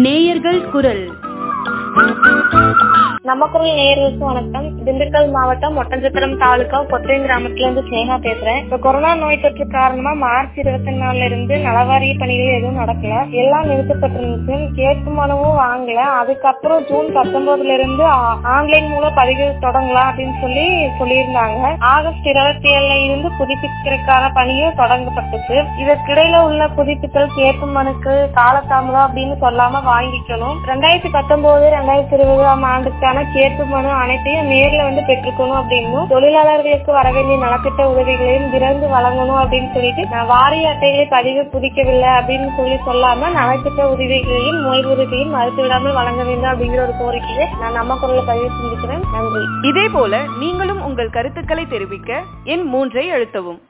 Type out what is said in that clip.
நேயர்கள் குரல் நம்ம குரல் நேயர்களுக்கு வணக்கம் திண்டுக்கல் மாவட்டம் ஒட்டஞ்சத்திரம் தாலுகா கொத்தையம் கிராமத்துல இருந்து ஸ்னேகா பேசுறேன் இப்ப கொரோனா நோய் தொற்று காரணமா மார்ச் இருபத்தி நாலுல இருந்து நலவாரிய பணிகள் எதுவும் நடக்கல எல்லாம் நிறுத்தப்பட்டிருந்துச்சு கேட்பு மனுவும் வாங்கல அதுக்கப்புறம் ஜூன் பத்தொன்பதுல இருந்து ஆ- ஆன்லைன் மூலம் பதிவு தொடங்கலாம் அப்படின்னு சொல்லி சொல்லியிருந்தாங்க ஆகஸ்ட் இருபத்தி ஏழுல இருந்து புதுப்பிக்கிறதுக்கான பணியும் தொடங்கப்பட்டுச்சு இதற்கிடையில உள்ள புதுப்பித்தல் கேட்பு மனுக்கு காலதாமதம் அப்படின்னு சொல்லாம வாங்கிக்கணும் ரெண்டாயிரத்தி பத்தொன்பது ரெண்டாயிரத்தி இருபதாம் ஆண்டுக்கான கேட்பு மனு அனைத்தையும் நேர்ல வந்து பெற்றுக்கணும் அப்படின்னும் தொழிலாளர்களுக்கு வர வேண்டிய நலத்திட்ட உதவிகளையும் விரைந்து வழங்கணும் அப்படின்னு சொல்லிட்டு நான் வாரிய அட்டைகளை பதிவு புதிக்கவில்லை அப்படின்னு சொல்லி சொல்லாம நலத்திட்ட உதவிகளையும் ஓய்வூதியத்தையும் மறுத்து விடாமல் வழங்க வேண்டும் அப்படிங்கிற ஒரு கோரிக்கையை நான் நம்ம குரல்ல பதிவு செஞ்சுக்கிறேன் நன்றி இதே போல நீங்களும் உங்கள் கருத்துக்களை தெரிவிக்க எண் மூன்றை அழுத்தவும்